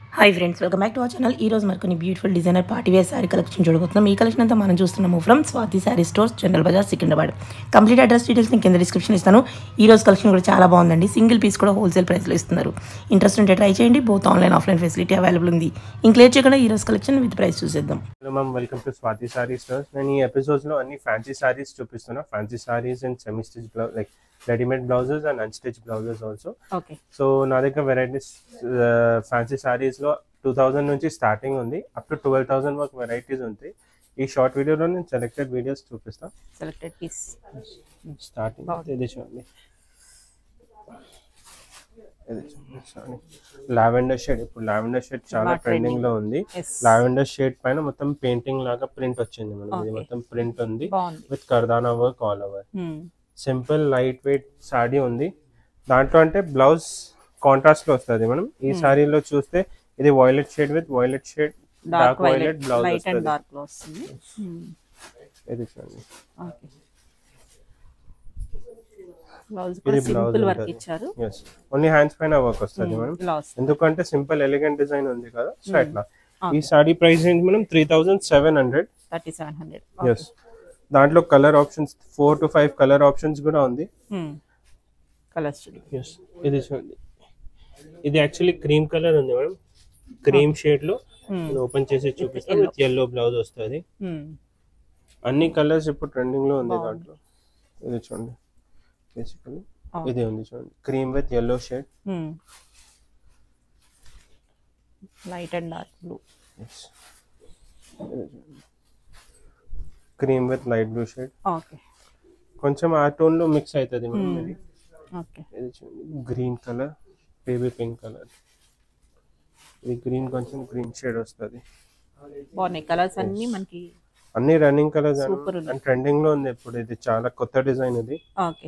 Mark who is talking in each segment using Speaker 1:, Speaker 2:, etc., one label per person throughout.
Speaker 1: Hi friends welcome back to our channel ఈ రోజు మరి కొన్ని beautiful designer party wear sari collection చూడబోతున్నాం ఈ కలెక్షన్ అంతా మనం చూస్తున్నాము from Swathi sari stores General Bazaar Secunderabad complete address details నేను కింద డిస్క్రిప్షన్ ఇస్తాను ఈ రోజు కలెక్షన్ కూడా చాలా బాగుందండి సింగిల్ పీస్ కూడా హోల్సేల్ ప్రైస్లో ఇస్తున్నారు ఇంట్రెస్ట్ ఉంటే ట్రై చేయండి both online offline facility available ఉంది ఇంక్లేట్ చేయకుండా ఈ రోజు కలెక్షన్ విత్ ప్రైస్ చూసేద్దాం
Speaker 2: hello ma'am welcome to Swathi sari stores నేను ఈ ఎపిసోడ్స్ లో అన్ని ఫ్యాన్సీ సారీస్ చూపిస్తున్నా fancy saris and semi stitch blouse like readymade blouses and unstitch blouses also
Speaker 1: okay
Speaker 2: so నా దగ్గర వెరైటీస్ ఫ్యాన్సీ సారీస్ లో టూ థౌజండ్ నుంచి స్టార్టింగ్ ఉంది అప్ టు ట్వెల్వ్ థౌసండ్ వరకు వెరైటీస్ ఉంటాయి ఈ షార్ట్ వీడియోలో నేను సెలెక్టెడ్ వీడియోస్ చూపిస్తాను
Speaker 1: సెలెక్టెడ్ పీస్
Speaker 2: స్టార్టింగ్ ఇది చూడండి ఇది చూడండి సారీ లావెండర్ షేడ్ ఇప్పుడు లావెండర్ షేడ్ చాలా
Speaker 1: బాగా
Speaker 2: ట్రెండింగ్ లో ఉంది
Speaker 1: ఎస్
Speaker 2: లావెండర్ షేడ్ పైన మొత్తం పెయింటింగ్ లాగా ప్రింట్ వచ్చింది మనం ఇది
Speaker 1: Okay.
Speaker 2: మొత్తం ప్రింట్ ఉంది
Speaker 1: బాగుంది
Speaker 2: విత్ కర్దానా work all over simple light weight sari ఉంది దాంట్లో అంటే బ్లౌజ్ కాంట్రాస్ట్ లో వస్తుంది మనం ఈ సారీలో చూస్తే ఇది violet shade with violet shade
Speaker 1: dark
Speaker 2: dark violet
Speaker 1: violet
Speaker 2: blouse
Speaker 1: light and
Speaker 2: వస్తుంది
Speaker 1: డార్క్ లో వస్తుంది
Speaker 2: ఇది చూడండి
Speaker 1: ఓకే బ్లౌజ్ కూడా
Speaker 2: ఇది బ్లౌజ్
Speaker 1: సింపుల్ వర్క్
Speaker 2: ఉంటుంది.
Speaker 1: ఇచ్చారు
Speaker 2: ఎస్ ఓన్లీ హ్యాండ్స్ పైన వర్క్ వస్తుంది మనం
Speaker 1: ఇలా వస్తుంది
Speaker 2: ఎందుకంటే సింపుల్ ఎలిగెంట్ డిజైన్ ఉంది కదా సో అట్లా ఈ సారీ ప్రైస్ రేంజ్ మనం three thousand seven hundred
Speaker 1: thirty seven hundred
Speaker 2: yes దాంట్లో colour options four to five colour options కూడా ఉంది
Speaker 1: కలర్స్ చూడండి
Speaker 2: ఎస్ ఇది చూడండి ఇది యాక్చువల్లీ క్రీమ్ కలర్ ఉంది మేడం క్రీమ్ షేడ్ లో ఓపెన్ చేసి చూపిస్తాను విత్ ఎల్లో బ్లౌజ్ వస్తుంది అన్ని కలర్స్ ఇప్పుడు ట్రెండింగ్ లో ఉంది దాంట్లో ఇది చూడండి బేసికలీ
Speaker 1: Oh.
Speaker 2: ఇది ఉంది చూడండి cream with yellow shade
Speaker 1: light and dark blue
Speaker 2: cream with light blue shade
Speaker 1: okay
Speaker 2: కొంచెం ఆ టోన్ లో మిక్స్ అవుతుంది మేడం ఇది
Speaker 1: ఓకే
Speaker 2: ఇది చూడండి green colour baby pink colour ఇది గ్రీన్ కొంచెం గ్రీన్ షేడ్ వస్తుంది
Speaker 1: బాగున్నాయి కలర్స్ అన్ని మనకి
Speaker 2: అన్ని రన్నింగ్ కలర్స్
Speaker 1: Super ఉన్నాయి.
Speaker 2: అండ్ ట్రెండింగ్ లో ఉంది ఇప్పుడు ఇది చాలా కొత్త డిజైన్ ఇది
Speaker 1: okay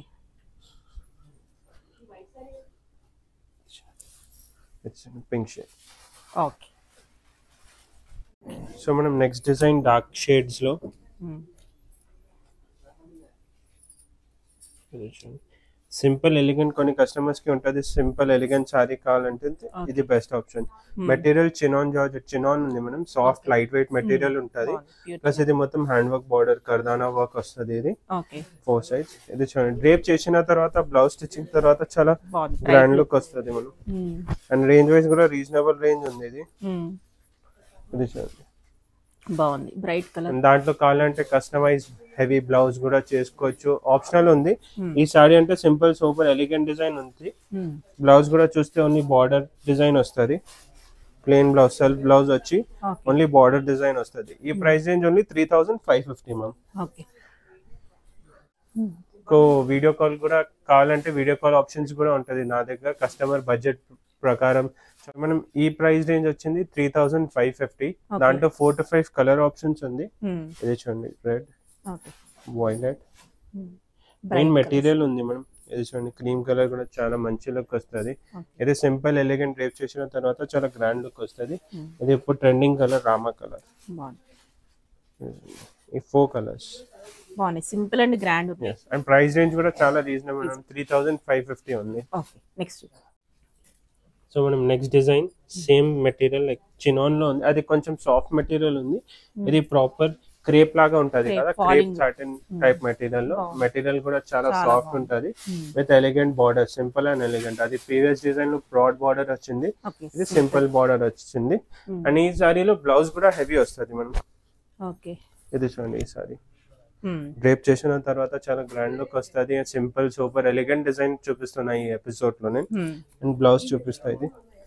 Speaker 2: it's pink shade
Speaker 1: okay
Speaker 2: so మనం నెక్స్ట్ డిజైన్ డార్క్ షేడ్స్ లో సింపుల్ ఎలిగెంట్ కొన్ని కస్టమర్స్ కి ఉంటది సింపుల్ ఎలిగెంట్ సారీ కావాలంటే ఇది best option material chinon georgette chinon ఉంది మనం సాఫ్ట్ లైట్ వెయిట్ మెటీరియల్ ఉంటది ప్లస్ ఇది మొత్తం హ్యాండ్ వర్క్ బార్డర్ కర్దానా వర్క్ వస్తుంది ఇది
Speaker 1: ఓకే
Speaker 2: ఫోర్ సైడ్స్ ఇది చూడండి డ్రేప్ చేసిన తర్వాత బ్లౌజ్ స్టిచ్చింగ్ తర్వాత చాలా
Speaker 1: బాగుంది
Speaker 2: గ్రాండ్ లుక్ వస్తుంది మనం అండ్ రేంజ్ వైజ్ కూడా రీజనబుల్ రేంజ్ ఉంది ఇది ఇది చూడండి
Speaker 1: బాగుంది బ్రైట్ కలర్
Speaker 2: అండ్ దాంట్లో కావాలంటే కస్టమైజ్ హెవీ బ్లౌజ్ కూడా చేసుకోవచ్చు ఆప్షనల్ ఉంది ఈ సారీ అంటే సింపుల్ సూపర్ ఎలిగెంట్ డిజైన్ ఉంది బ్లౌజ్ కూడా చూస్తే ఓన్లీ బార్డర్ డిజైన్ వస్తుంది ప్లెయిన్ బ్లౌజ్ సెల్ఫ్ బ్లౌజ్ వచ్చి
Speaker 1: ఓకే
Speaker 2: ఓన్లీ బార్డర్ డిజైన్ వస్తుంది ఈ price range only three thousand five fifty ma'am
Speaker 1: okay
Speaker 2: so video call కూడా కావాలంటే వీడియో కాల్ ఆప్షన్స్ కూడా ఉంటుంది నా దగ్గర కస్టమర్ బడ్జెట్ ప్రకారం సో మనం ఈ ప్రైస్ రేంజ్ వచ్చింది త్రీ థౌసండ్ ఫైవ్ ఫిఫ్టీ దాంట్లో four to five colour options ఉంది ఇది చూడండి red
Speaker 1: okay
Speaker 2: violet main material ఉంది మనం ఇది చూడండి క్రీమ్ కలర్ కూడా చాలా మంచి లుక్ వస్తుంది
Speaker 1: Okay.
Speaker 2: ఇది సింపుల్ ఎలిగెంట్ డ్రేప్ చేసిన తర్వాత చాలా గ్రాండ్ లుక్ వస్తుంది ఇది ఇప్పుడు ట్రెండింగ్ కలర్ రామా కలర్
Speaker 1: బాగుంది
Speaker 2: ఈ ఫోర్ కలర్స్
Speaker 1: బాగున్నాయి సింపుల్ అండ్ గ్రాండ్ ఉంది
Speaker 2: అండ్ ప్రైస్ రేంజ్ కూడా చాలా reasonable three thousand five fifty ఉంది
Speaker 1: ఓకే నెక్స్ట్
Speaker 2: సో మనం next design same material like chinon లో ఉంది అది కొంచెం సాఫ్ట్ మెటీరియల్ ఉంది ఇది ప్రాపర్ క్రేప్ లాగా ఉంటది
Speaker 1: Crepe,
Speaker 2: కదా crepe
Speaker 1: falling.
Speaker 2: Satin type material లో
Speaker 1: బాగుంది.
Speaker 2: మెటీరియల్ కూడా చాలా
Speaker 1: చాలా
Speaker 2: సాఫ్ట్
Speaker 1: బాగుంది.
Speaker 2: ఉంటది with elegant border simple and elegant అది ప్రీవియస్ డిజైన్ లో బ్రాడ్ బార్డర్ వచ్చింది
Speaker 1: ఓకే
Speaker 2: ఇది సింపుల్ బార్డర్ వచ్చింది అండ్ ఈ సారీలో బ్లౌజ్ కూడా హెవీ వస్తుంది మనం
Speaker 1: ఓకే
Speaker 2: ఇది చూడండి ఈ సారీ డ్రేప్ చేసిన తర్వాత చాలా గ్రాండ్ లుక్ వస్తుంది సింపుల్ సూపర్ ఎలిగెంట్ డిజైన్ చూపిస్తున్నా ఈ ఎపిసోడ్ లోనే అండ్ బ్లౌజ్ చూపిస్తా ఇది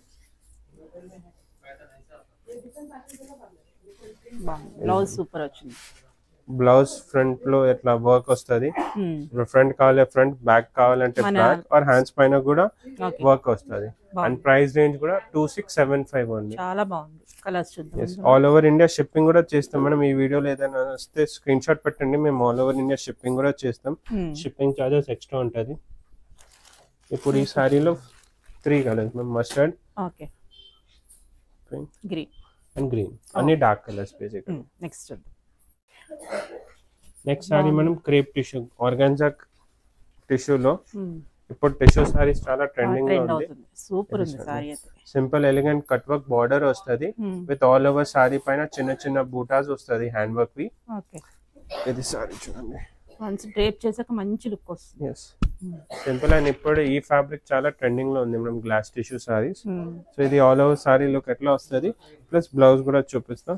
Speaker 1: బాగుంది బ్లౌజ్ సూపర్ వచ్చింది
Speaker 2: బ్లౌజ్ ఫ్రంట్ లో ఎట్లా వర్క్ వస్తుంది ఫ్రంట్ కావాలి ఫ్రంట్ బ్యాక్ కావాలంటే
Speaker 1: మన-
Speaker 2: బ్యాక్ ఆర్ హ్యాండ్స్ పైన కూడా
Speaker 1: ఓకే
Speaker 2: వర్క్ వస్తుంది అండ్ ప్రైస్ రేంజ్ కూడా టూ సిక్స్ సెవెన్ ఫైవ్ ఉంది
Speaker 1: చాలా బాగుంది కలర్స్ చూద్దాం
Speaker 2: ఆల్ ఓవర్ ఇండియా షిప్పింగ్ కూడా చేస్తాం మనం ఈ వీడియోలో ఏదైనా వస్తే స్క్రీన్ షాట్ పెట్టండి మేము ఆల్ ఓవర్ ఇండియా షిప్పింగ్ కూడా చేస్తాం షిప్పింగ్ చార్జెస్ ఎక్స్ట్రా ఉంటుంది ఇప్పుడు ఈ సారీలో త్రీ కలర్స్ మేము mustard
Speaker 1: okay
Speaker 2: pink
Speaker 1: green
Speaker 2: and green అన్ని డార్క్ కలర్స్ బేసిక్
Speaker 1: నెక్స్ట్ చూద్దాం
Speaker 2: నెక్స్ట్ సారీ మనం క్రేప్ టిష్యూ ఆర్గాన్జా టిష్యూలో ఇప్పుడు టిష్యూ సారీస్ చాలా ట్రెండింగ్ లో
Speaker 3: ట్రెండ్
Speaker 2: ఉంది
Speaker 3: అవుతుంది సూపర్ ఉంది సారీ అయితే
Speaker 2: simple elegant cut work border వస్తుంది
Speaker 3: Hmm.
Speaker 2: With all over sorry పైన చిన్న చిన్న బూటాస్ వస్తుంది హ్యాండ్ వర్క్ వి
Speaker 3: ఓకే
Speaker 2: ఇది సారీ చూడండి
Speaker 3: వన్స్ డ్రేప్ చేసాక మంచి లుక్ వస్తుంది
Speaker 2: ఎస్ సింపుల్ అండ్ ఇప్పుడు ఈ ఫ్యాబ్రిక్ చాలా ట్రెండింగ్ లో ఉంది మనం glass tissue saris
Speaker 3: Hmm.
Speaker 2: So ఇది ఆల్ ఓవర్ సారీ లుక్ ఎట్లా వస్తుంది ప్లస్ బ్లౌజ్ కూడా చూపిస్తాం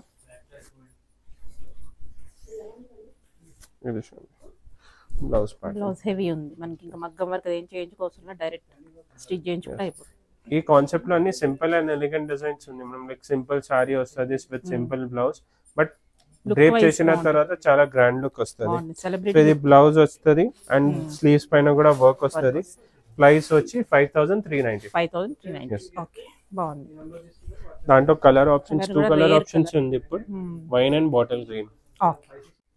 Speaker 2: ఇది చూడండి బ్లౌజ్ పార్ట్
Speaker 3: బ్లౌజ్ హెవీ ఉంది మనకి ఇంకా మగ్గం వర్క్ ఏం చేయించుకోవాల్సిన డైరెక్ట్ స్టిచ్ చేయించుకుంటే అయిపోతుంది
Speaker 2: ఈ కాన్సెప్ట్ లో అన్ని సింపుల్ అండ్ ఎలిగెంట్ డిజైన్స్ ఉంది మనం లైక్ సింపుల్ సారీ వస్తుంది with simple blouse but
Speaker 3: Look
Speaker 2: drape
Speaker 3: wise
Speaker 2: చేసిన
Speaker 3: బాగుంది.
Speaker 2: తర్వాత చాలా గ్రాండ్ లుక్ వస్తుంది
Speaker 3: బాగుంది
Speaker 2: సో
Speaker 3: సెలబ్రిటీ
Speaker 2: ఇది బ్లౌజ్ వస్తుంది అండ్ స్లీవ్స్ పైన కూడా వర్క్ వస్తుంది ప్రైస్ వచ్చి five thousand three ninety
Speaker 3: five thousand three nine
Speaker 2: Yes.
Speaker 3: Okay బాగుంది
Speaker 2: దాంట్లో కలర్ ఆప్షన్స్
Speaker 3: Colour
Speaker 2: టూ
Speaker 3: కూడా
Speaker 2: కలర్
Speaker 3: rare
Speaker 2: ఆప్షన్స్
Speaker 3: colour.
Speaker 2: ఉంది ఇప్పుడు
Speaker 3: Hmm.
Speaker 2: Wine and bottle green
Speaker 3: okay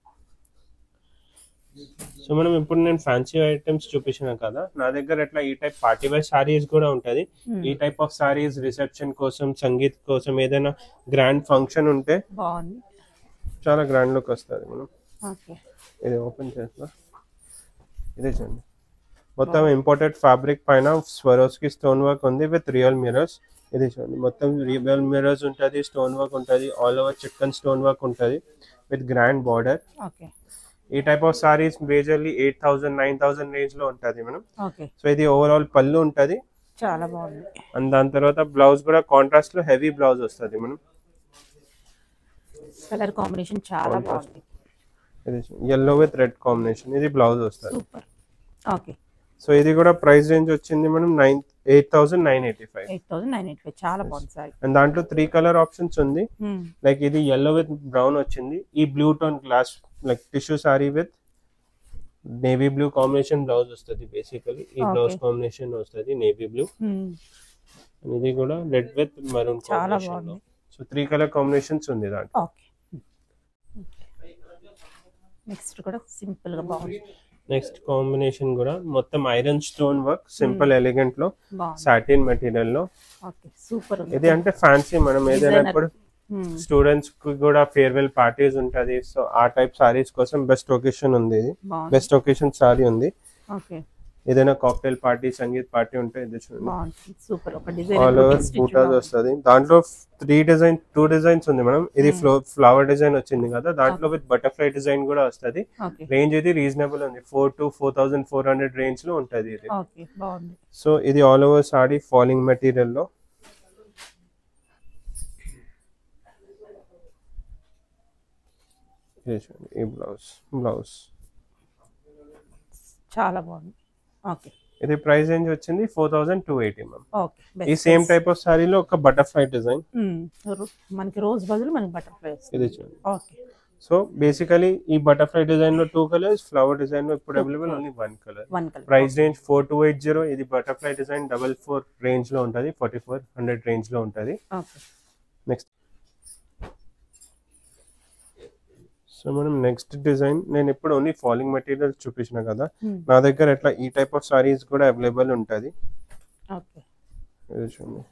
Speaker 2: so మనం ఇప్పుడు నేను ఫ్యాన్సీ ఐటమ్స్ చూపించిన కదా నా దగ్గర ఎట్లా ఈ టైప్ పార్టీ వేర్ సారీస్ కూడా ఉంటది
Speaker 3: Hmm.
Speaker 2: ఈ టైప్ ఆఫ్ సారీస్ రిసెప్షన్ కోసం సంగీత్ కోసం ఏదైనా గ్రాండ్ ఫంక్షన్ ఉంటే
Speaker 3: బాగుంది
Speaker 2: చాలా గ్రాండ్ లుక్ వస్తుంది మనం
Speaker 3: ఓకే
Speaker 2: ఇది ఓపెన్ చేస్తా ఇదే చూడండి మొత్తం ఇంపోర్టెడ్ ఫ్యాబ్రిక్ పైన స్వరోస్కి స్టోన్ వర్క్ ఉంది విత్ రియల్ మిరర్స్ ఇది చూడండి మొత్తం రియల్ మిరర్స్ ఉంటుంది స్టోన్ వర్క్ ఉంటుంది ఆల్ ఓవర్ చికెన్ స్టోన్ వర్క్ ఉంటుంది విత్ గ్రాండ్ బార్డర్
Speaker 3: ఓకే
Speaker 2: ఈ type of saris majorly eight thousand nine thousand range లో ఉంటుంది మనం
Speaker 3: ఓకే
Speaker 2: సో ఇది ఓవరాల్ పళ్ళు ఉంటుంది
Speaker 3: చాలా బాగుంది
Speaker 2: అండ్ దాని తర్వాత బ్లౌజ్ కూడా కాంట్రాస్ట్ లో హెవీ బ్లౌజ్ వస్తుంది మనం
Speaker 3: కలర్ కాంబినేషన్ చాలా బాగుంది
Speaker 2: ఇది ఎల్లో విత్ రెడ్ కాంబినేషన్ ఇది బ్లౌజ్ వస్తుంది
Speaker 3: సూపర్ ఓకే
Speaker 2: సో ఇది కూడా ప్రైస్ రేంజ్ వచ్చింది మనం nine eight thousand nine eighty five
Speaker 3: eight thousand nine eight five చాలా బాగుంది సారీ
Speaker 2: అండ్ దాంట్లో త్రీ కలర్ ఆప్షన్స్ ఉంది లైక్ ఇది ఎల్లో విత్ బ్రౌన్ వచ్చింది ఈ blue tone glass like tissue sari with navy blue combination blouse వస్తుంది బేసికలీ ఈ
Speaker 3: Okay.
Speaker 2: బ్లౌజ్ కాంబినేషన్ వస్తుంది నేవీ బ్లూ ఇది కూడా రెడ్ విత్ మరూన్
Speaker 3: చాలా
Speaker 2: కాంబినేషన్
Speaker 3: బాగుంది
Speaker 2: సో త్రీ కలర్ కాంబినేషన్స్ ఉంది దాంట్లో
Speaker 3: ఓకే నెక్స్ట్ కూడా సింపుల్ గా బాగుంది
Speaker 2: నెక్స్ట్ కాంబినేషన్ కూడా మొత్తం iron stone work simple elegant లో
Speaker 3: బాగుంది
Speaker 2: సాటిన్ మెటీరియల్ లో
Speaker 3: ఓకే సూపర్ ఉంది
Speaker 2: ఇది అంటే ఫ్యాన్సీ మనం ఏదైనా
Speaker 3: Designer.
Speaker 2: ఇప్పుడు
Speaker 3: Hmm.
Speaker 2: స్టూడెంట్స్ కి కూడా ఫేర్వెల్ పార్టీస్ ఉంటది సో ఆ టైప్ సారీస్ కోసం బెస్ట్ ఒకేషన్ ఉంది ఇది
Speaker 3: బాగుంది
Speaker 2: బెస్ట్ ఒకేషన్ సారీ ఉంది
Speaker 3: ఓకే
Speaker 2: ఏదైనా కాక్టైల్ పార్టీ సంగీత్ పార్టీ ఉంటే ఇది చూడండి
Speaker 3: బాగుంది సూపర్ ఒక
Speaker 2: ఆల్ ఓవర్
Speaker 3: డిజైన్
Speaker 2: బూటాస్ వస్తుంది దాంట్లో త్రీ డిజైన్ టూ డిజైన్స్ ఉంది మనం ఇది ఫ్లో ఫ్లవర్ డిజైన్ వచ్చింది కదా దాంట్లో విత్ బటర్ఫ్లై డిజైన్ కూడా వస్తుంది
Speaker 3: ఓకే
Speaker 2: రేంజ్ ఇది రీజనబుల్ ఉంది four to four thousand four hundred range లో ఉంటది ఇది
Speaker 3: ఓకే బాగుంది
Speaker 2: సో ఇది all over sari falling material లో ఇది చూడండి, ఈ బ్లౌజ్ బ్లౌజ్
Speaker 3: చాలా బాగుంది ఓకే
Speaker 2: ఇది ప్రైస్ రేంజ్ వచ్చింది four thousand two eighty ma'am
Speaker 3: okay
Speaker 2: ఈ సేమ్ టైప్ ఆఫ్ సారీలో ఒక బటర్ఫ్లై డిజైన్
Speaker 3: మనకి రోజ్ బదులు మనకి బటర్ఫ్లై వస్తుంది
Speaker 2: ఇది చూడండి
Speaker 3: ఓకే
Speaker 2: సో బేసికలీ ఈ బటర్ఫ్లై డిజైన్ లో టూ కలర్స్ ఫ్లవర్ డిజైన్ లో ఇప్పుడు available only one colour
Speaker 3: one colour
Speaker 2: price range four two eight zero ఇది butterfly design double four range లో ఉంటుంది ఫార్టీ ఫోర్ హండ్రెడ్ రేంజ్ లో ఉంటుంది
Speaker 3: ఓకే
Speaker 2: నెక్స్ట్ సో మనం నెక్స్ట్ డిజైన్ నేను ఇప్పుడు ఓన్లీ ఫాలింగ్ మెటీరియల్ చూపించిన కదా నా దగ్గర ఎట్లా ఈ టైప్ ఆఫ్ సారీస్ కూడా అవైలబుల్ ఉంటుంది
Speaker 3: ఓకే
Speaker 2: ఇది చూడండి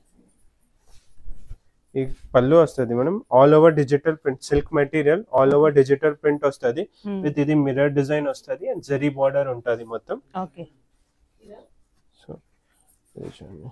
Speaker 2: ఈ పళ్ళు వస్తుంది మనం all over digital print silk material all over digital print వస్తుంది విత్ ఇది మిర్రర్ డిజైన్ వస్తుంది అండ్ జరీ బార్డర్ ఉంటుంది మొత్తం
Speaker 3: ఓకే
Speaker 2: సో ఇది చూడండి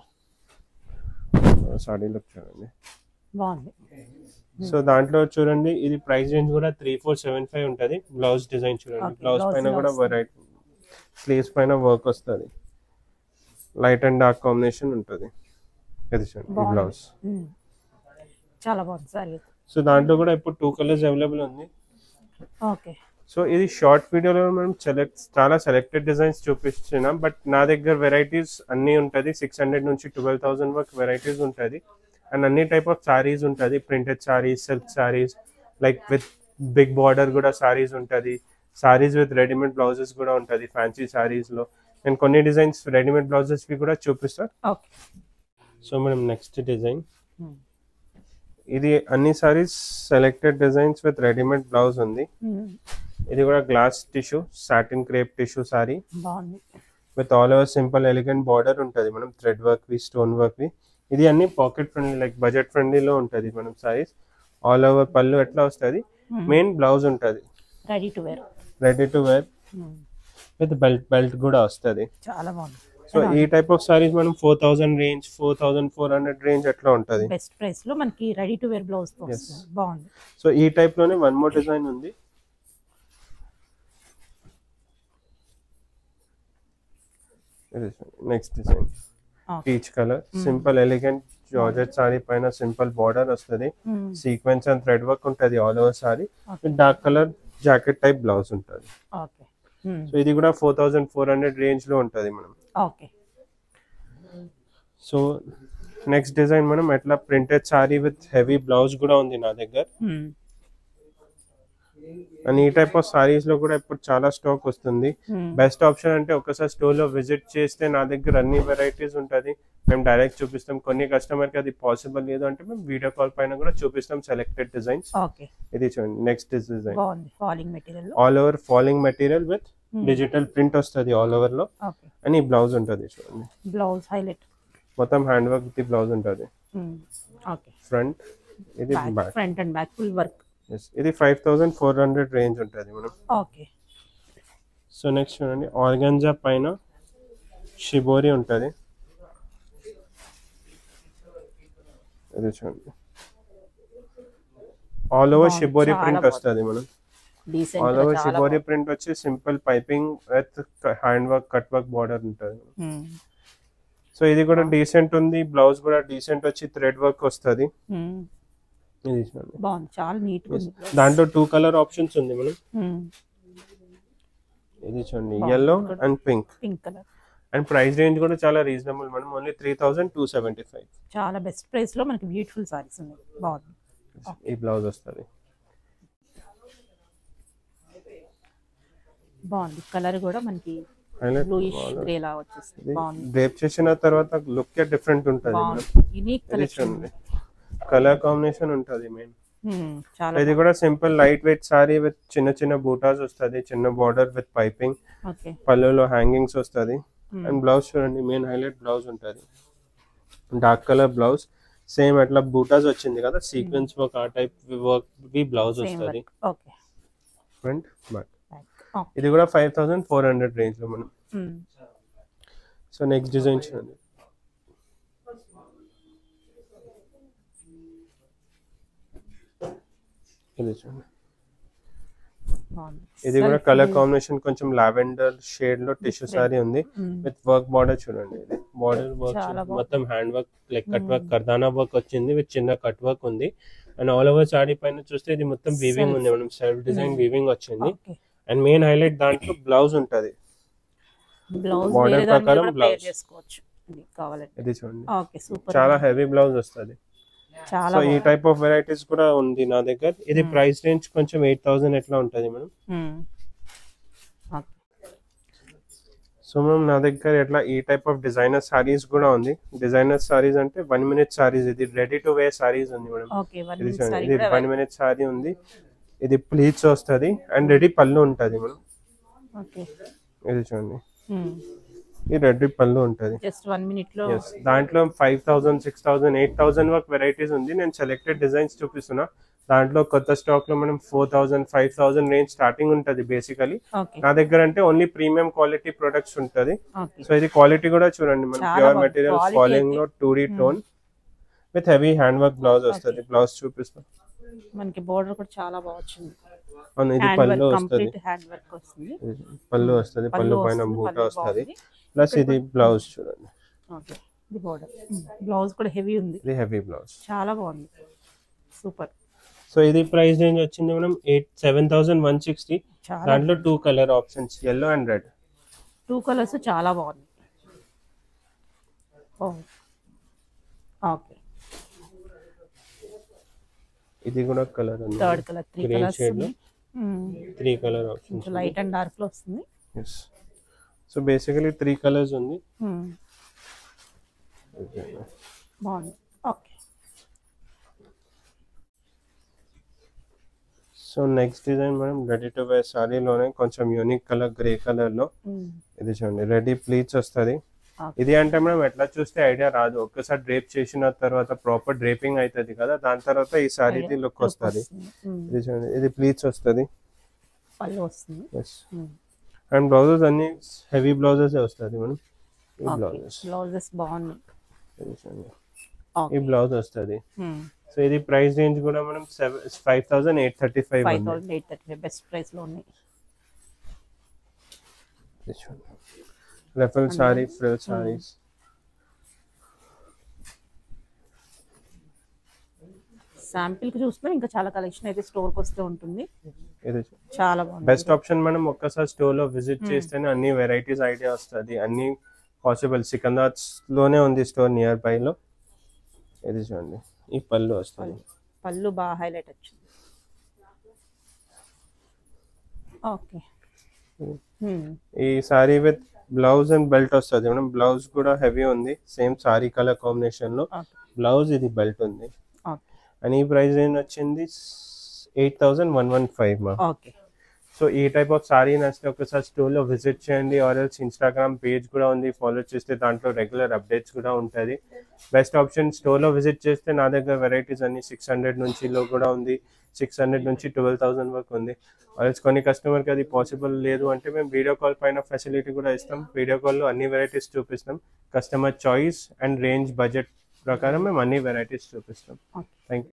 Speaker 2: సాడీ లుక్ చూడండి
Speaker 3: బాగుంది
Speaker 2: సో దాంట్లో చూడండి ఇది ప్రైస్ రేంజ్ కూడా త్రీ ఫోర్ సెవెన్ ఫైవ్ ఉంటుంది బ్లౌజ్ డిజైన్ చూడండి
Speaker 3: Okay,
Speaker 2: బ్లౌజ్
Speaker 3: blouse
Speaker 2: పైన
Speaker 3: లో
Speaker 2: కూడా
Speaker 3: వస్తుంది.
Speaker 2: వెరైటీ స్లీవ్స్ పైన వర్క్ వస్తుంది లైట్ అండ్ డార్క్ కాంబినేషన్ ఉంటుంది ఇది చూడండి ఈ
Speaker 3: బాగుంది.
Speaker 2: Blouse
Speaker 3: Hmm. చాలా బాగుంది సారీ
Speaker 2: సో దాంట్లో కూడా ఇప్పుడు టూ కలర్స్ అవైలబుల్ ఉంది
Speaker 3: ఓకే
Speaker 2: సో ఇది షార్ట్ వీడియోలో మనం సెలెక్ట్ చాలా సెలెక్టెడ్ డిజైన్స్ చూపిస్తున్నాం బట్ నా దగ్గర వెరైటీస్ అన్నీ ఉంటుంది సిక్స్ హండ్రెడ్ నుంచి ట్వెల్వ్ థౌసండ్ వరకు వెరైటీస్ ఉంటుంది అండ్ అన్ని టైప్ ఆఫ్ సారీస్ ఉంటుంది printed sarees silk sarees like with big border కూడా సారీస్ ఉంటుంది సారీస్ విత్ రెడీమేడ్ బ్లౌజెస్ కూడా ఉంటుంది ఫ్యాన్సీ సారీస్లో నేను కొన్ని డిజైన్స్ రెడీమేడ్ బ్లౌజెస్వి కూడా చూపిస్తా
Speaker 3: ఓకే
Speaker 2: సో మనం నెక్స్ట్ డిజైన్ ఇది అన్ని sarees selected designs with readymade blouse ఉంది ఇది కూడా glass tissue satin crepe tissue saree
Speaker 3: బాగుంది
Speaker 2: with all over simple elegant border ఉంటుంది మనం థ్రెడ్ వర్క్ వి స్టోన్ వర్క్ వి ఇది అన్ని పాకెట్ ఫ్రెండ్లీ లైక్ బడ్జెట్ ఫ్రెండ్లీలో ఉంటుంది మనం సారీస్ ఆల్ ఓవర్ పళ్ళు ఎట్లా వస్తుంది మెయిన్ బ్లౌజ్ ఉంటుంది
Speaker 3: ready to wear
Speaker 2: ready to wear with belt belt కూడా వస్తుంది
Speaker 3: చాలా బాగుంది
Speaker 2: సో ఈ టైప్ ఆఫ్ సారీస్ మనం four thousand range four thousand four hundred range అట్లా ఉంటుంది
Speaker 3: బెస్ట్ ప్రైస్ లో మనకి రెడీ టు వేర్ బ్లౌజ్ తో వస్తుంది బాగుంది
Speaker 2: సో ఈ టైప్ లోనే వన్ మోర్ డిజైన్ ఉంది next design
Speaker 3: Okay.
Speaker 2: Peach colour simple elegant georgette saree పైన సింపుల్ బార్డర్ వస్తుంది సీక్వెన్స్ అండ్ థ్రెడ్ వర్క్ ఉంటుంది all over saree dark colour jacket type blouse ఉంటుంది
Speaker 3: ఓకే
Speaker 2: సో ఇది కూడా four thousand four hundred range లో ఉంటుంది మనం
Speaker 3: ఓకే
Speaker 2: సో నెక్స్ట్ డిజైన్ మనం ఎట్లా printed saree with heavy blouse కూడా ఉంది నా దగ్గర అండ్ ఈ టైప్ ఆఫ్ సారీస్ లో కూడా ఇప్పుడు చాలా స్టాక్ వస్తుంది బెస్ట్ ఆప్షన్ అంటే ఒకసారి స్టోర్ లో విజిట్ చేస్తే నా దగ్గర అన్ని వెరైటీస్ ఉంటుంది మేము డైరెక్ట్ చూపిస్తాం కొన్ని కస్టమర్ కి అది పాసిబుల్ లేదు అంటే మేము వీడియో కాల్ పైన కూడా చూపిస్తాం సెలెక్టెడ్ డిజైన్స్
Speaker 3: ఓకే
Speaker 2: ఇది చూడండి నెక్స్ట్ డిజైన్
Speaker 3: బాగుంది ఫాలింగ్ మెటీరియల్ లో
Speaker 2: all over falling material with digital print వస్తుంది ఆల్ ఓవర్ లో
Speaker 3: ఓకే
Speaker 2: అని బ్లౌజ్ ఉంటుంది చూడండి
Speaker 3: బ్లౌజ్ హైలైట్
Speaker 2: మొత్తం హ్యాండ్ వర్క్ ది బ్లౌజ్ ఉంటుంది
Speaker 3: ఓకే
Speaker 2: ఫ్రంట్ ఇది back
Speaker 3: front and back full work
Speaker 2: ఇది five thousand four hundred range ఉంటుంది మనం
Speaker 3: ఓకే
Speaker 2: సో నెక్స్ట్ చూడండి ఆర్గంజా పైన షిబోరి ఉంటుంది ఇది చూడండి ఆల్ ఓవర్
Speaker 3: బాగుంది,
Speaker 2: షిబోరి
Speaker 3: చాలా
Speaker 2: ప్రింట్
Speaker 3: బాగుంది.
Speaker 2: వస్తుంది మనం all
Speaker 3: decent
Speaker 2: over shibori print వచ్చి simple piping with hand work cut work border ఉంటుంది సో ఇది కూడా డీసెంట్ ఉంది బ్లౌజ్ కూడా డీసెంట్ వచ్చి థ్రెడ్ వర్క్ వస్తుంది ఇది చూడండి
Speaker 3: బాగుంది చాలా నీట్ ఉంది
Speaker 2: దాంట్లో టూ కలర్ ఆప్షన్స్ ఉంది మనం
Speaker 3: Hmm.
Speaker 2: ఇది చూడండి yellow and pink
Speaker 3: pink colour
Speaker 2: and price range కూడా చాలా రీజనబుల్ మనం only three thousand two seventy five
Speaker 3: చాలా బెస్ట్ ప్రైస్ లో మనకి బ్యూటిఫుల్ సారీస్ ఉన్నాయి బాగుంది
Speaker 2: ఈ బ్లౌజ్ వస్తుంది
Speaker 3: బాగుంది కలర్ కూడా మనకి
Speaker 2: హైలైట్
Speaker 3: బ్లూయిష్ గ్రే లా వచ్చేస్తుంది బాగుంది
Speaker 2: డ్రేప్ చేసిన తర్వాత లుక్ డిఫరెంట్ ఉంటుంది
Speaker 3: బాగుంది యూనిక్
Speaker 2: ఇది
Speaker 3: కలెక్షన్
Speaker 2: చూడండి కలర్ కాంబినేషన్ ఉంటుంది మెయిన్
Speaker 3: చాలా
Speaker 2: ఇది కూడా simple light weight saree with చిన్న చిన్న బూటాస్ వస్తుంది చిన్న బార్డర్ విత్ పైపింగ్
Speaker 3: ఓకే
Speaker 2: పళ్ళులో హ్యాంగింగ్స్ వస్తుంది అండ్ బ్లౌజ్ చూడండి మెయిన్ హైలైట్ బ్లౌజ్ ఉంటుంది డార్క్ కలర్ బ్లౌజ్ సేమ్ అట్లా బూటాస్ వచ్చింది కదా సీక్వెన్స్ వర్క్ ఆ టైప్ వర్క్ వి బ్లౌజ్
Speaker 3: సేమ్
Speaker 2: వస్తుంది
Speaker 3: work okay
Speaker 2: front back
Speaker 3: back
Speaker 2: ఇది కూడా five thousand four hundred range లో మనం సో నెక్స్ట్ డిజైన్ చూడండి ఇది చూడండి
Speaker 3: బాగుంది
Speaker 2: ఇది కూడా కలర్ కాంబినేషన్ కొంచెం లావెండర్ షేడ్ లో టిష్యూ సారీ ఉంది విత్ వర్క్ బార్డర్ చూడండి ఇది బార్డర్ వర్క్
Speaker 3: చాలా బాగుంది.
Speaker 2: మొత్తం hand work like cut work కర్దానా వర్క్ వచ్చింది విత్ చిన్న కట్ వర్క్ ఉంది అండ్ ఆల్ ఓవర్ సారీ పైన చూస్తే ఇది మొత్తం వీవింగ్ ఉంది మనం సెల్ఫ్ డిజైన్ వీవింగ్ వచ్చింది
Speaker 3: ఓకే
Speaker 2: అండ్ మెయిన్ హైలైట్ దాంట్లో బ్లౌజ్ ఉంటది
Speaker 3: బ్లౌజ్
Speaker 2: Model
Speaker 3: వేరే దాని మీద
Speaker 2: ప్రకారం
Speaker 3: కూడా పేర్
Speaker 2: blouse.
Speaker 3: చేసుకోవచ్చు ఇది కావాలంటే
Speaker 2: ఇది చూడండి
Speaker 3: ఓకే సూపర్
Speaker 2: చాలా హెవీ బ్లౌజ్ వస్తుంది
Speaker 3: చాలా
Speaker 2: సో ఈ టైప్ ఆఫ్ వెరైటీస్ కూడా ఉంది నా దగ్గర ఇది ప్రైస్ రేంజ్ కొంచెం ఎయిట్ థౌసండ్ ఎట్లా ఉంటుంది మేడం
Speaker 3: ఓకే
Speaker 2: సో మనం నా దగ్గర ఎట్లా ఈ టైప్ ఆఫ్ డిజైనర్ సారీస్ కూడా ఉంది డిజైనర్ సారీస్ అంటే వన్ మినిట్ సారీస్ ఇది రెడీ టు వేర్ సారీస్ ఉంది మేడం
Speaker 3: ఓకే వన్
Speaker 2: ఇది
Speaker 3: మినిట్
Speaker 2: చూడండి,
Speaker 3: సారీ
Speaker 2: ఇది
Speaker 3: కూడా
Speaker 2: వన్ మినిట్ సారీ ఉంది ఇది ప్లీట్స్ వస్తుంది అండ్ రెడీ పళ్ళు ఉంటుంది మేడం
Speaker 3: ఓకే
Speaker 2: ఇది చూడండి ఇది రెడీ పళ్ళు ఉంటుంది
Speaker 3: జస్ట్ వన్ మినిట్ లో
Speaker 2: ఎస్ దాంట్లో five thousand six thousand eight thousand వరకు వెరైటీస్ ఉంది నేను సెలెక్టెడ్ డిజైన్స్ చూపిస్తున్నా దాంట్లో కొత్త స్టాక్ లో మనం four thousand five thousand range starting ఉంటుంది బేసికలీ
Speaker 3: ఓకే
Speaker 2: నా దగ్గర అంటే ఓన్లీ ప్రీమియం క్వాలిటీ ప్రొడక్ట్స్ ఉంటుంది
Speaker 3: ఓకే
Speaker 2: సో ఇది క్వాలిటీ కూడా చూడండి మన
Speaker 3: చాలా
Speaker 2: ప్యూర్
Speaker 3: బాగుంది.
Speaker 2: మెటీరియల్
Speaker 3: Quality
Speaker 2: ఫాలోయింగ్ లో
Speaker 3: అయితే.
Speaker 2: Two D tone with heavy hand work blouse వస్తుంది బ్లౌజ్ చూపిస్తాం
Speaker 3: మనకి బోర్డర్ కూడా చాలా బాగా వచ్చింది
Speaker 2: అవును, ఇది
Speaker 3: హ్యాండ్
Speaker 2: పళ్ళు
Speaker 3: వర్క్
Speaker 2: వస్తుంది
Speaker 3: కంప్లీట్ హ్యాండ్ వర్క్ వస్తుంది
Speaker 2: పళ్ళు వస్తుంది పళ్ళు పైన
Speaker 3: వస్తుంది,
Speaker 2: బూట
Speaker 3: పళ్ళు
Speaker 2: వస్తుంది
Speaker 3: బాగుంది.
Speaker 2: ప్లస్ ఇది బ్లౌజ్ చూడండి
Speaker 3: ఓకే ఇది బోర్డర్ బ్లౌజ్ కూడా హెవీ ఉంది
Speaker 2: ఇది హెవీ బ్లౌజ్
Speaker 3: చాలా బాగుంది సూపర్
Speaker 2: సో ఇది ప్రైస్ రేంజ్ వచ్చింది మనం eight seven thousand one sixty
Speaker 3: చాలా
Speaker 2: దాంట్లో two colour options yellow and red
Speaker 3: two colours చాలా బాగుంది ఓ ఓకే
Speaker 2: ఇది కూడా కలర్ ఉంది
Speaker 3: third colour three
Speaker 2: Green
Speaker 3: colours
Speaker 2: shade లో.
Speaker 3: ఉన్నాయి
Speaker 2: త్రీ కలర్ ఆప్షన్స్
Speaker 3: కొంచెం లైట్ అండ్ డార్క్ లో వస్తుంది
Speaker 2: yes so basically three colours ఉంది
Speaker 3: Hmm. బాగుంది ఓకే
Speaker 2: సో నెక్స్ట్ డిజైన్ మనం రెడీ టు వేర్ సారీలోనే కొంచెం యూనిక్ కలర్ గ్రే కలర్ లో ఇది చూడండి రెడీ ప్లీట్స్ వస్తుంది
Speaker 3: Okay.
Speaker 2: ఇది అంటే మనం ఎట్లా చూస్తే ఐడియా రాదు ఒక్కసారి డ్రేప్ చేసిన తర్వాత ప్రాపర్ డ్రేపింగ్ అవుతుంది కదా దాని తర్వాత ఈ సారీది లుక్ వస్తుంది ఇది చూడండి ఇది ప్లీట్స్ వస్తుంది
Speaker 3: పళ్ళు వస్తుంది
Speaker 2: ఎస్ అండ్ బ్లౌజెస్ అన్ని హెవీ బ్లౌజెస్ వస్తుంది మనం ఈ బ్లౌజెస్
Speaker 3: బ్లౌజెస్ బాగున్నాయి
Speaker 2: ఈ
Speaker 3: ఓకే
Speaker 2: బ్లౌజ్ వస్తుంది సో ఇది ప్రైస్ రేంజ్ కూడా మనం seven five thousand eight thirty five
Speaker 3: five thousand eight thirty five best price లో ఉన్నాయి
Speaker 2: ruffle saree frill sarees
Speaker 3: sample కి చూస్తే ఇంకా చాలా కలెక్షన్ అయితే స్టోర్ కి వస్తూ ఉంటుంది
Speaker 2: ఇది
Speaker 3: చాలా బాగుంది
Speaker 2: బెస్ట్ ఆప్షన్ మనం ఒక్కసారి స్టోర్ లో విజిట్ చేస్తేనే అన్ని వెరైటీస్ ఐడియా వస్తుంది అన్ని పాసిబుల్ సికంద్రాబాద్ లోనే ఉంది స్టోర్ నియర్ బై లో ఇది చూడండి ఈ పళ్ళు వస్తుంది
Speaker 3: పళ్ళు బాగా హైలైట్ వచ్చింది ఓకే
Speaker 2: ఈ saree with blouse and belt వస్తుంది మేడం బ్లౌజ్ కూడా హెవీ ఉంది సేమ్ సారీ కలర్ కాంబినేషన్ లో
Speaker 3: ఓకే
Speaker 2: బ్లౌజ్ ఇది బెల్ట్ ఉంది
Speaker 3: ఓకే
Speaker 2: అండ్ ఈ ప్రైస్ రేంజ్ వచ్చింది eight thousand one one five మా
Speaker 3: ఓకే
Speaker 2: సో ఈ టైప్ ఆఫ్ సారీ నచ్చితే ఒకసారి స్టోర్లో విజిట్ చేయండి ఆర్ ఎల్స్ ఇన్స్టాగ్రామ్ పేజ్ కూడా ఉంది ఫాలో చేస్తే దాంట్లో రెగ్యులర్ అప్డేట్స్ కూడా ఉంటుంది బెస్ట్ ఆప్షన్ స్టోర్లో విజిట్ చేస్తే నా దగ్గర వెరైటీస్ అన్ని సిక్స్ హండ్రెడ్ నుంచి లో కూడా ఉంది సిక్స్ హండ్రెడ్ నుంచి ట్వెల్వ్ థౌసండ్ వరకు ఉంది ఆల్స్ కొన్ని కస్టమర్కి అది పాసిబుల్ లేదు అంటే మేము వీడియో కాల్ పైన ఫెసిలిటీ కూడా ఇస్తాం వీడియో కాల్లో అన్ని వెరైటీస్ చూపిస్తాం customer choice and range budget ప్రకారం మేము అన్ని వెరైటీస్ చూపిస్తాం
Speaker 3: ఓకే
Speaker 2: థ్యాంక్